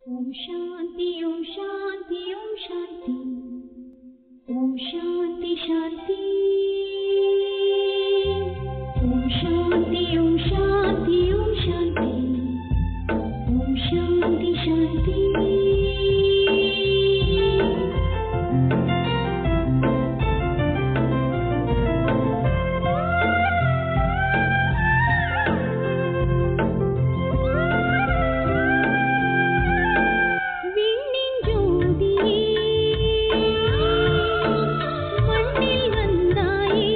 ஓம் சாந்தி ஓம் சாந்தி ஓம் சாந்தி ஓம் சாந்தி சாந்தி ஓம் சாந்தி ஓம் சாந்தி ஓம் சாந்தி ஓம் சாந்தி சாந்தி விண்ணின் ஜோதியே மண்ணில் வந்தாயே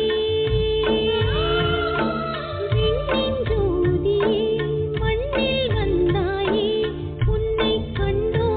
விண்ணின் ஜோதியே மண்ணில் வந்தாயே உன்னை கண்டோம்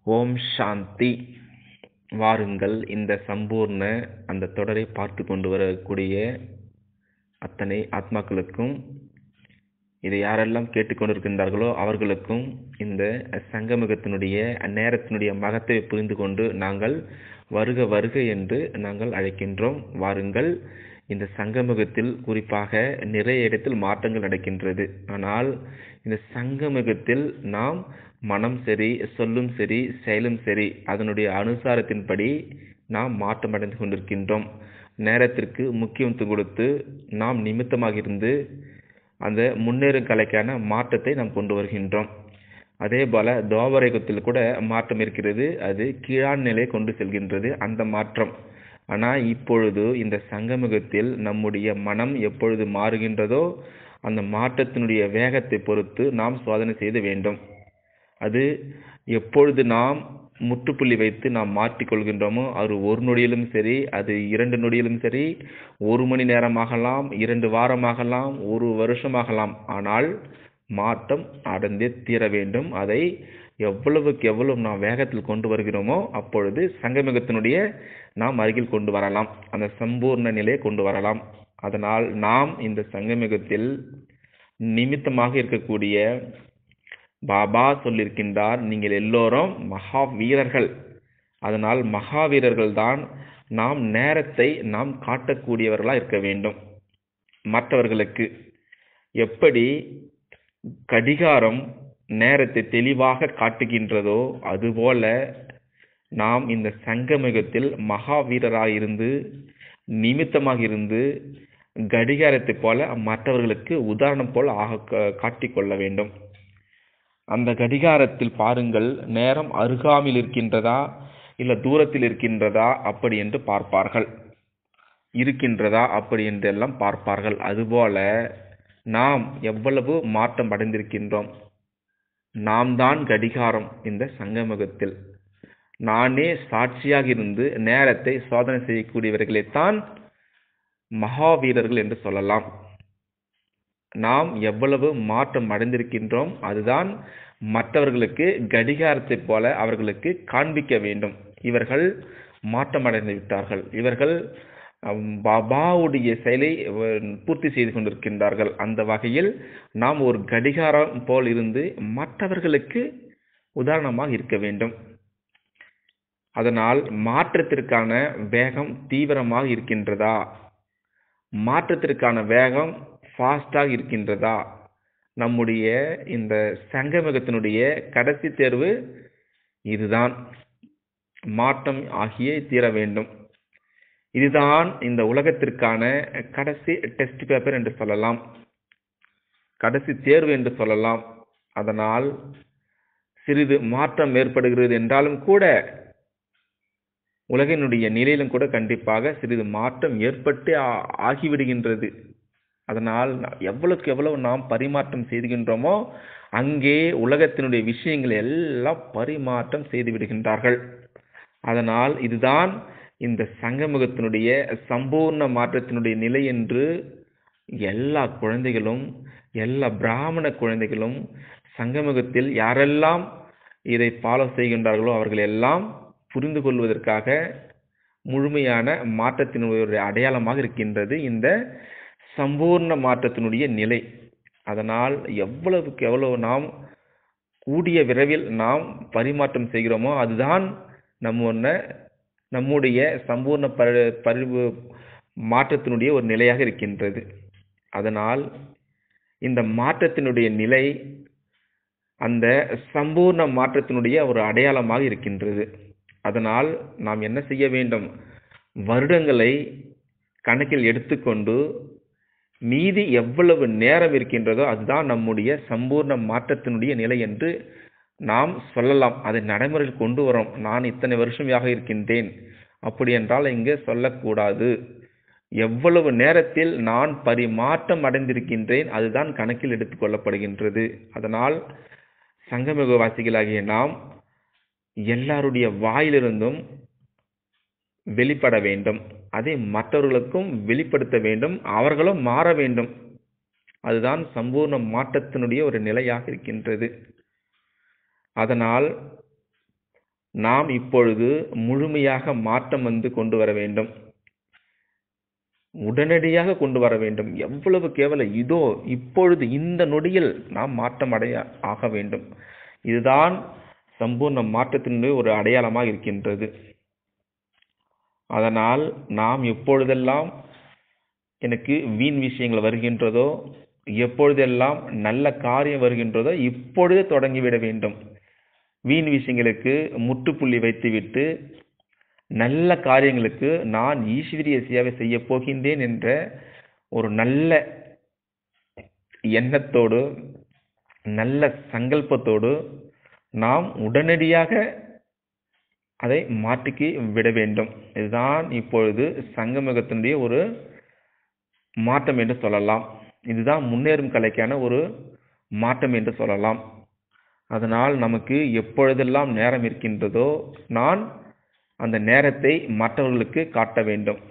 ஓம் சாந்தி வாருங்கள் இந்த சம்பூர்ண அந்த தொடரை பார்த்து கொண்டு வரக்கூடிய அத்தனை ஆத்மாக்களுக்கும் இதை யாரெல்லாம் கேட்டுக்கொண்டிருக்கின்றார்களோ அவர்களுக்கும் இந்த சங்கமிகத்தினுடைய நேரத்தினுடைய மகத்தை புரிந்து கொண்டு நாங்கள் வருக வருக என்று நாங்கள் அழைக்கின்றோம் வாருங்கள் இந்த சங்கமுகத்தில் குறிப்பாக நிறைய இடத்தில் மாற்றங்கள் நடக்கின்றது ஆனால் இந்த சங்கமுகத்தில் நாம் மனம் சரி சொல்லும் சரி செயலும் சரி அதனுடைய அனுசாரத்தின்படி நாம் மாற்றம் அடைந்து கொண்டிருக்கின்றோம் நேரத்திற்கு முக்கியத்துவம் கொடுத்து நாம் நிமித்தமாக இருந்து அந்த முன்னேறும் கலைக்கான மாற்றத்தை நாம் கொண்டு வருகின்றோம் அதே போல துவாபரயுகத்தில் கூட மாற்றம் இருக்கிறது அது கீழான் நிலை கொண்டு செல்கின்றது அந்த மாற்றம் ஆனால் இப்பொழுது இந்த சங்கமுகத்தில் நம்முடைய மனம் எப்பொழுது மாறுகின்றதோ அந்த மாற்றத்தினுடைய வேகத்தை பொறுத்து நாம் சோதனை செய்து வேண்டும் அது எப்பொழுது நாம் முற்றுப்புள்ளி வைத்து நாம் மாற்றிக்கொள்கின்றோமோ அது ஒரு நொடியிலும் சரி அது இரண்டு நொடியிலும் சரி ஒரு மணி நேரமாகலாம் இரண்டு வாரமாகலாம் ஒரு வருஷமாகலாம் ஆனால் மாற்றம் அடைந்தே தீர வேண்டும் அதை எவ்வளவுக்கு எவ்வளவு நாம் வேகத்தில் கொண்டு வருகிறோமோ அப்பொழுது சங்கமிகத்தினுடைய நாம் அருகில் கொண்டு வரலாம் அந்த சம்பூர்ண நிலையை கொண்டு வரலாம் அதனால் நாம் இந்த சங்கமிகத்தில் நிமித்தமாக இருக்கக்கூடிய பாபா சொல்லியிருக்கின்றார் நீங்கள் எல்லோரும் மகா வீரர்கள் அதனால் மகா வீரர்கள் தான் நாம் நேரத்தை நாம் காட்டக்கூடியவர்களாக இருக்க வேண்டும் மற்றவர்களுக்கு எப்படி கடிகாரம் நேரத்தை தெளிவாக காட்டுகின்றதோ அதுபோல நாம் இந்த சங்கமிகத்தில் மகா வீரராக இருந்து நிமித்தமாக இருந்து கடிகாரத்தை போல மற்றவர்களுக்கு உதாரணம் போல் ஆக காட்டிக்கொள்ள வேண்டும் அந்த கடிகாரத்தில் பாருங்கள் நேரம் அருகாமையில் இருக்கின்றதா இல்ல தூரத்தில் இருக்கின்றதா அப்படி என்று பார்ப்பார்கள் இருக்கின்றதா அப்படி என்றெல்லாம் பார்ப்பார்கள் அதுபோல நாம் எவ்வளவு மாற்றம் அடைந்திருக்கின்றோம் நாம் தான் கடிகாரம் இந்த சங்கமுகத்தில் நானே சாட்சியாக இருந்து நேரத்தை சோதனை செய்யக்கூடியவர்களைத்தான் மகாவீரர்கள் என்று சொல்லலாம் நாம் எவ்வளவு மாற்றம் அடைந்திருக்கின்றோம் அதுதான் மற்றவர்களுக்கு கடிகாரத்தை போல அவர்களுக்கு காண்பிக்க வேண்டும் இவர்கள் மாற்றம் அடைந்து விட்டார்கள் இவர்கள் பாபாவுடைய செயலை பூர்த்தி செய்து கொண்டிருக்கின்றார்கள் அந்த வகையில் நாம் ஒரு கடிகாரம் போல் இருந்து மற்றவர்களுக்கு உதாரணமாக இருக்க வேண்டும் அதனால் மாற்றத்திற்கான வேகம் தீவிரமாக இருக்கின்றதா மாற்றத்திற்கான வேகம் ஃபாஸ்டாக இருக்கின்றதா நம்முடைய இந்த சங்கமகத்தினுடைய கடைசி தேர்வு இதுதான் மாற்றம் ஆகிய தீர வேண்டும் இதுதான் இந்த உலகத்திற்கான கடைசி டெஸ்ட் பேப்பர் என்று சொல்லலாம் கடைசி தேர்வு என்று சொல்லலாம் அதனால் சிறிது மாற்றம் ஏற்படுகிறது என்றாலும் கூட உலகினுடைய நிலையிலும் கூட கண்டிப்பாக சிறிது மாற்றம் ஏற்பட்டு ஆகிவிடுகின்றது அதனால் எவ்வளவுக்கு எவ்வளவு நாம் பரிமாற்றம் செய்துகின்றோமோ அங்கே உலகத்தினுடைய விஷயங்களை எல்லாம் பரிமாற்றம் செய்து விடுகின்றார்கள் அதனால் இதுதான் இந்த சங்கமுகத்தினுடைய சம்பூர்ண மாற்றத்தினுடைய நிலை என்று எல்லா குழந்தைகளும் எல்லா பிராமண குழந்தைகளும் சங்கமுகத்தில் யாரெல்லாம் இதை ஃபாலோ செய்கின்றார்களோ அவர்கள் எல்லாம் புரிந்து கொள்வதற்காக முழுமையான மாற்றத்தினுடைய அடையாளமாக இருக்கின்றது இந்த சம்பூர்ண மாற்றத்தினுடைய நிலை அதனால் எவ்வளவுக்கு எவ்வளவு நாம் கூடிய விரைவில் நாம் பரிமாற்றம் செய்கிறோமோ அதுதான் நம்ம நம்முடைய சம்பூர்ண பரி பரிவு மாற்றத்தினுடைய ஒரு நிலையாக இருக்கின்றது அதனால் இந்த மாற்றத்தினுடைய நிலை அந்த சம்பூர்ண மாற்றத்தினுடைய ஒரு அடையாளமாக இருக்கின்றது அதனால் நாம் என்ன செய்ய வேண்டும் வருடங்களை கணக்கில் எடுத்துக்கொண்டு மீதி எவ்வளவு நேரம் இருக்கின்றதோ அதுதான் நம்முடைய சம்பூர்ண மாற்றத்தினுடைய நிலை என்று நாம் சொல்லலாம் அதை நடைமுறையில் கொண்டு வரோம் நான் இத்தனை வருஷமாக இருக்கின்றேன் அப்படி என்றால் இங்கே சொல்லக்கூடாது எவ்வளவு நேரத்தில் நான் பரிமாற்றம் அடைந்திருக்கின்றேன் அதுதான் கணக்கில் எடுத்துக்கொள்ளப்படுகின்றது அதனால் சங்கமிகவாசிகளாகிய நாம் எல்லாருடைய வாயிலிருந்தும் வெளிப்பட வேண்டும் அதை மற்றவர்களுக்கும் வெளிப்படுத்த வேண்டும் அவர்களும் மாற வேண்டும் அதுதான் சம்பூர்ண மாற்றத்தினுடைய ஒரு நிலையாக இருக்கின்றது அதனால் நாம் இப்பொழுது முழுமையாக மாற்றம் வந்து கொண்டு வர வேண்டும் உடனடியாக கொண்டு வர வேண்டும் எவ்வளவு கேவலம் இதோ இப்பொழுது இந்த நொடியில் நாம் மாற்றம் அடைய ஆக வேண்டும் இதுதான் சம்பூர்ண மாற்றத்தினுடைய ஒரு அடையாளமாக இருக்கின்றது அதனால் நாம் எப்பொழுதெல்லாம் எனக்கு வீண் விஷயங்கள் வருகின்றதோ எப்பொழுதெல்லாம் நல்ல காரியம் வருகின்றதோ இப்பொழுதே தொடங்கிவிட வேண்டும் வீண் விஷயங்களுக்கு முற்றுப்புள்ளி வைத்துவிட்டு நல்ல காரியங்களுக்கு நான் ஈஸ்வரிய சேவை செய்ய போகின்றேன் என்ற ஒரு நல்ல எண்ணத்தோடு நல்ல சங்கல்பத்தோடு நாம் உடனடியாக அதை மாற்றிக்கு விட வேண்டும் இதுதான் இப்பொழுது சங்கமுகத்தினுடைய ஒரு மாற்றம் என்று சொல்லலாம் இதுதான் முன்னேறும் கலைக்கான ஒரு மாற்றம் என்று சொல்லலாம் அதனால் நமக்கு எப்பொழுதெல்லாம் நேரம் இருக்கின்றதோ நான் அந்த நேரத்தை மற்றவர்களுக்கு காட்ட வேண்டும்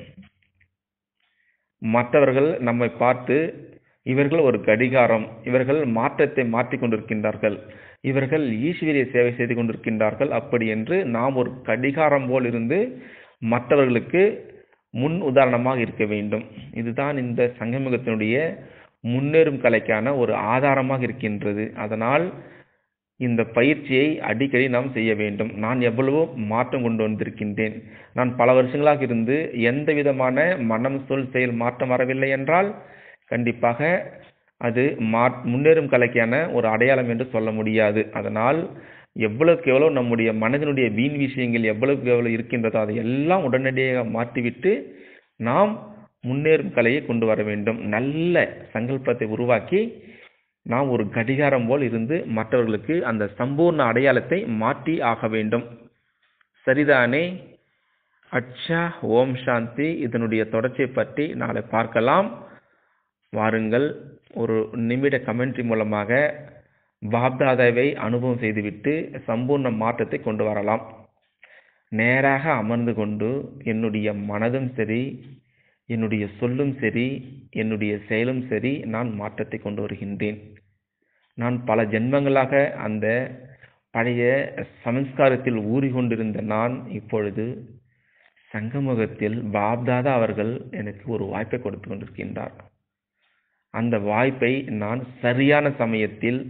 மற்றவர்கள் நம்மை பார்த்து இவர்கள் ஒரு கடிகாரம் இவர்கள் மாற்றத்தை மாற்றிக் கொண்டிருக்கின்றார்கள் இவர்கள் ஈஸ்வரிய சேவை செய்து கொண்டிருக்கின்றார்கள் அப்படி என்று நாம் ஒரு கடிகாரம் போல் இருந்து மற்றவர்களுக்கு முன் உதாரணமாக இருக்க வேண்டும் இதுதான் இந்த சங்கமுகத்தினுடைய முன்னேறும் கலைக்கான ஒரு ஆதாரமாக இருக்கின்றது அதனால் இந்த பயிற்சியை அடிக்கடி நாம் செய்ய வேண்டும் நான் எவ்வளவோ மாற்றம் கொண்டு வந்திருக்கின்றேன் நான் பல வருஷங்களாக இருந்து எந்த விதமான மனம் சொல் செயல் மாற்றம் வரவில்லை என்றால் கண்டிப்பாக அது மா முன்னேறும் கலைக்கான ஒரு அடையாளம் என்று சொல்ல முடியாது அதனால் எவ்வளவுக்கு எவ்வளவு நம்முடைய மனதினுடைய வீண் விஷயங்கள் எவ்வளவுக்கு எவ்வளவு இருக்கின்றதோ அதை எல்லாம் உடனடியாக மாற்றிவிட்டு நாம் முன்னேறும் கலையை கொண்டு வர வேண்டும் நல்ல சங்கல்பத்தை உருவாக்கி நாம் ஒரு கடிகாரம் போல் இருந்து மற்றவர்களுக்கு அந்த சம்பூர்ண அடையாளத்தை மாற்றி ஆக வேண்டும் சரிதானே அச்சா ஓம் சாந்தி இதனுடைய தொடர்ச்சியை பற்றி நாளை பார்க்கலாம் வாருங்கள் ஒரு நிமிட கமெண்ட்ரி மூலமாக பாப்தாதாவை அனுபவம் செய்துவிட்டு சம்பூர்ண மாற்றத்தை கொண்டு வரலாம் நேராக அமர்ந்து கொண்டு என்னுடைய மனதும் சரி என்னுடைய சொல்லும் சரி என்னுடைய செயலும் சரி நான் மாற்றத்தை கொண்டு வருகின்றேன் நான் பல ஜென்மங்களாக அந்த பழைய சமஸ்காரத்தில் ஊறிக்கொண்டிருந்த நான் இப்பொழுது சங்கமுகத்தில் பாப்தாதா அவர்கள் எனக்கு ஒரு வாய்ப்பை கொடுத்து கொண்டிருக்கின்றார் அந்த வாய்ப்பை நான் சரியான சமயத்தில்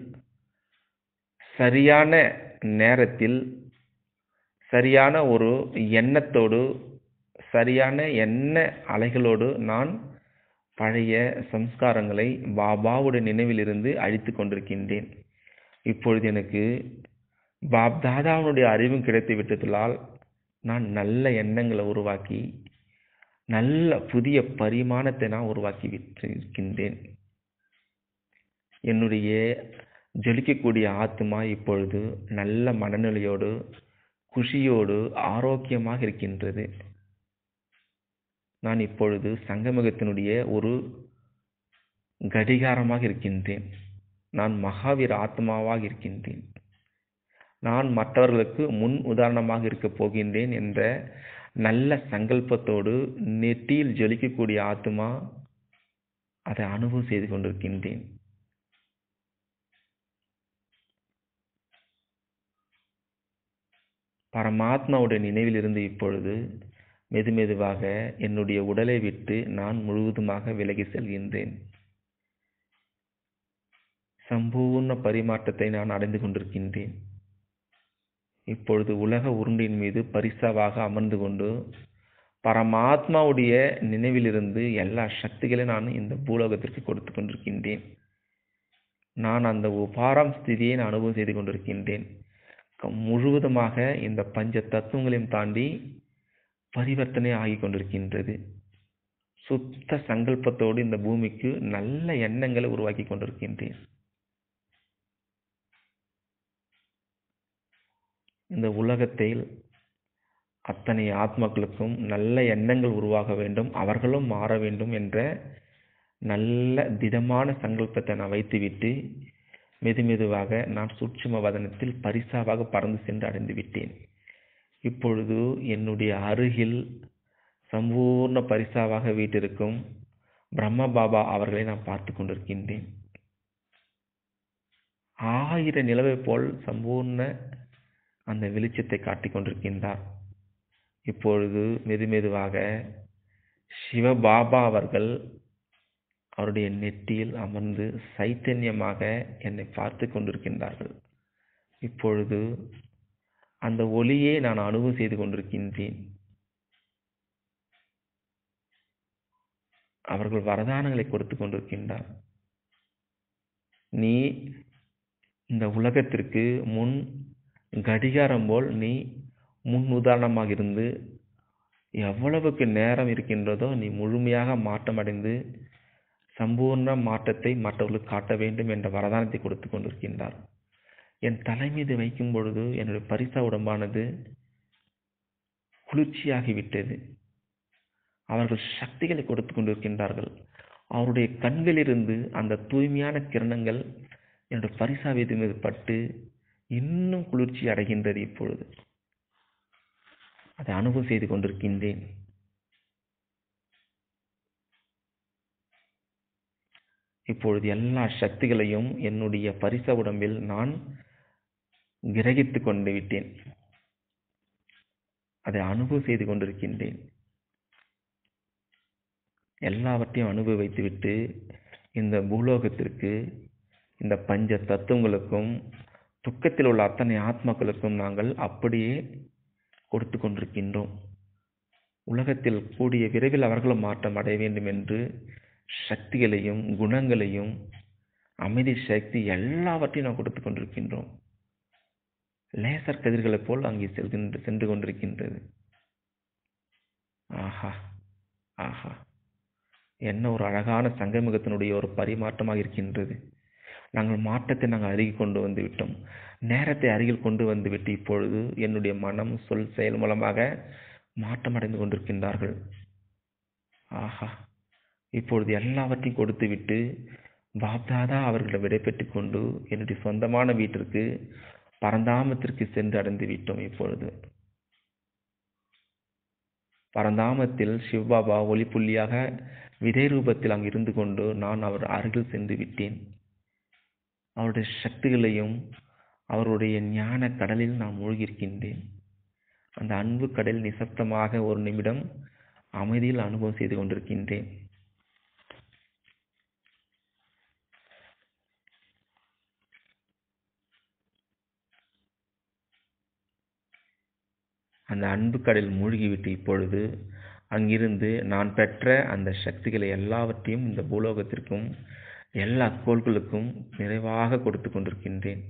சரியான நேரத்தில் சரியான ஒரு எண்ணத்தோடு சரியான எண்ண அலைகளோடு நான் பழைய சம்ஸ்காரங்களை பாபாவுடைய நினைவிலிருந்து அழித்து கொண்டிருக்கின்றேன் இப்பொழுது எனக்கு பாப் தாதாவுடைய அறிவும் கிடைத்து விட்டதால் நான் நல்ல எண்ணங்களை உருவாக்கி நல்ல புதிய பரிமாணத்தை நான் உருவாக்கி விட்டிருக்கின்றேன் என்னுடைய ஜொலிக்கக்கூடிய ஆத்மா இப்பொழுது நல்ல மனநிலையோடு குஷியோடு ஆரோக்கியமாக இருக்கின்றது நான் இப்பொழுது சங்கமுகத்தினுடைய ஒரு கடிகாரமாக இருக்கின்றேன் நான் மகாவீர ஆத்மாவாக இருக்கின்றேன் நான் மற்றவர்களுக்கு முன் உதாரணமாக இருக்கப் போகின்றேன் என்ற நல்ல சங்கல்பத்தோடு நெற்றியில் ஜொலிக்கக்கூடிய ஆத்மா அதை அனுபவம் செய்து கொண்டிருக்கின்றேன் பரமாத்மாவுடைய நினைவிலிருந்து இப்பொழுது மெதுமெதுவாக என்னுடைய உடலை விட்டு நான் முழுவதுமாக விலகி செல்கின்றேன் சம்பூர்ண பரிமாற்றத்தை நான் அடைந்து கொண்டிருக்கின்றேன் இப்பொழுது உலக உருண்டின் மீது பரிசாவாக அமர்ந்து கொண்டு பரமாத்மாவுடைய நினைவிலிருந்து எல்லா சக்திகளையும் நான் இந்த பூலோகத்திற்கு கொடுத்து கொண்டிருக்கின்றேன் நான் அந்த உபாரம் ஸ்திதியை நான் அனுபவம் செய்து கொண்டிருக்கின்றேன் முழுவதுமாக இந்த பஞ்ச தத்துவங்களையும் தாண்டி பரிவர்த்தனை ஆகி கொண்டிருக்கின்றது சுத்த சங்கல்பத்தோடு இந்த பூமிக்கு நல்ல எண்ணங்களை உருவாக்கி கொண்டிருக்கின்றேன் இந்த உலகத்தில் அத்தனை ஆத்மாக்களுக்கும் நல்ல எண்ணங்கள் உருவாக வேண்டும் அவர்களும் மாற வேண்டும் என்ற நல்ல திடமான சங்கல்பத்தை நான் வைத்துவிட்டு மெதுமெதுவாக நான் சூட்சும வதனத்தில் பரிசாவாக பறந்து சென்று அடைந்து விட்டேன் இப்பொழுது என்னுடைய அருகில் சம்பூர்ண பரிசாவாக வீட்டிருக்கும் பிரம்ம பாபா அவர்களை நான் பார்த்து கொண்டிருக்கின்றேன் ஆயிரம் நிலவை போல் சம்பூர்ண அந்த வெளிச்சத்தை காட்டிக் கொண்டிருக்கின்றார் இப்பொழுது மெதுமெதுவாக சிவபாபா அவர்கள் அவருடைய நெற்றியில் அமர்ந்து சைத்தன்யமாக என்னை பார்த்து கொண்டிருக்கின்றார்கள் இப்பொழுது அந்த ஒளியை நான் அனுபவம் செய்து கொண்டிருக்கின்றேன் அவர்கள் வரதானங்களை கொடுத்து கொண்டிருக்கின்றார் நீ இந்த உலகத்திற்கு முன் கடிகாரம் போல் நீ முன் உதாரணமாக இருந்து எவ்வளவுக்கு நேரம் இருக்கின்றதோ நீ முழுமையாக மாற்றமடைந்து சம்பூர்ண மாற்றத்தை மற்றவர்களுக்கு காட்ட வேண்டும் என்ற வரதானத்தை கொடுத்து கொண்டிருக்கின்றார் என் தலை மீது வைக்கும் பொழுது என்னுடைய பரிசா உடம்பானது குளிர்ச்சியாகிவிட்டது அவர்கள் சக்திகளை கொடுத்து கொண்டிருக்கின்றார்கள் அவருடைய கண்களிலிருந்து அந்த தூய்மையான கிரணங்கள் என்னுடைய பரிசா வீது மீது பட்டு இன்னும் குளிர்ச்சி அடைகின்றது இப்பொழுது அதை அனுபவம் செய்து கொண்டிருக்கின்றேன் இப்பொழுது எல்லா சக்திகளையும் என்னுடைய பரிச உடம்பில் நான் கிரகித்து கொண்டு விட்டேன் அதை அனுபவம் செய்து கொண்டிருக்கின்றேன் எல்லாவற்றையும் அனுபவித்துவிட்டு இந்த பூலோகத்திற்கு இந்த பஞ்ச தத்துவங்களுக்கும் துக்கத்தில் உள்ள அத்தனை ஆத்மாக்களுக்கும் நாங்கள் அப்படியே கொடுத்து கொண்டிருக்கின்றோம் உலகத்தில் கூடிய விரைவில் அவர்களும் மாற்றம் அடைய வேண்டும் என்று சக்திகளையும் குணங்களையும் அமைதி சக்தி எல்லாவற்றையும் நாம் கொடுத்து கொண்டிருக்கின்றோம் லேசர் கதிர்களைப் போல் அங்கே செல்கின்ற சென்று கொண்டிருக்கின்றது ஆஹா ஆஹா என்ன ஒரு அழகான சங்கமுகத்தினுடைய ஒரு பரிமாற்றமாக இருக்கின்றது நாங்கள் மாற்றத்தை நாங்கள் அருகில் கொண்டு வந்து விட்டோம் நேரத்தை அருகில் கொண்டு வந்து விட்டு இப்பொழுது என்னுடைய மனம் சொல் செயல் மூலமாக மாற்றமடைந்து கொண்டிருக்கின்றார்கள் ஆஹா இப்பொழுது எல்லாவற்றையும் கொடுத்து விட்டு பாப்தாதா அவர்களிடம் விடைபெற்று கொண்டு என்னுடைய சொந்தமான வீட்டிற்கு பரந்தாமத்திற்கு சென்று அடைந்து விட்டோம் இப்பொழுது பரந்தாமத்தில் சிவபாபா ஒளிப்புள்ளியாக விதை ரூபத்தில் அங்கு இருந்து கொண்டு நான் அவர் அருகில் சென்று விட்டேன் அவருடைய சக்திகளையும் அவருடைய ஞான கடலில் நான் மூழ்கியிருக்கின்றேன் அந்த அன்பு கடல் நிசப்தமாக ஒரு நிமிடம் அமைதியில் அனுபவம் செய்து கொண்டிருக்கின்றேன் அந்த அன்பு கடலில் மூழ்கிவிட்டு இப்பொழுது அங்கிருந்து நான் பெற்ற அந்த சக்திகளை எல்லாவற்றையும் இந்த பூலோகத்திற்கும் எல்லா கோள்களுக்கும் நிறைவாக கொடுத்து கொண்டிருக்கின்றேன்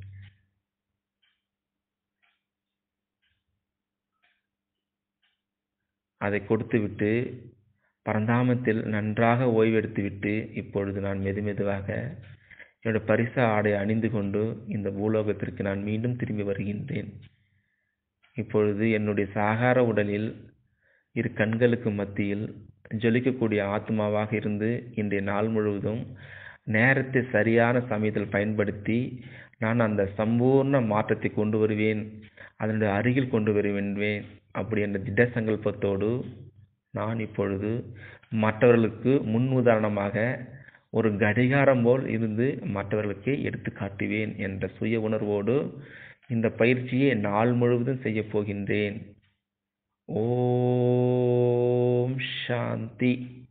அதை கொடுத்துவிட்டு பரந்தாமத்தில் நன்றாக ஓய்வெடுத்துவிட்டு இப்பொழுது நான் மெதுமெதுவாக என்னோட பரிச ஆடை அணிந்து கொண்டு இந்த பூலோகத்திற்கு நான் மீண்டும் திரும்பி வருகின்றேன் இப்பொழுது என்னுடைய சாகார உடலில் இரு கண்களுக்கு மத்தியில் ஜொலிக்கக்கூடிய ஆத்மாவாக இருந்து இன்றைய நாள் முழுவதும் நேரத்தை சரியான சமயத்தில் பயன்படுத்தி நான் அந்த சம்பூர்ண மாற்றத்தை கொண்டு வருவேன் அதனுடைய அருகில் கொண்டு வருவேன் அப்படி என்ற திட சங்கல்பத்தோடு நான் இப்பொழுது மற்றவர்களுக்கு முன் உதாரணமாக ஒரு கடிகாரம் போல் இருந்து மற்றவர்களுக்கு எடுத்து காட்டுவேன் என்ற சுய உணர்வோடு இந்த பயிற்சியை நாள் முழுவதும் செய்யப் போகின்றேன் ஓம் சாந்தி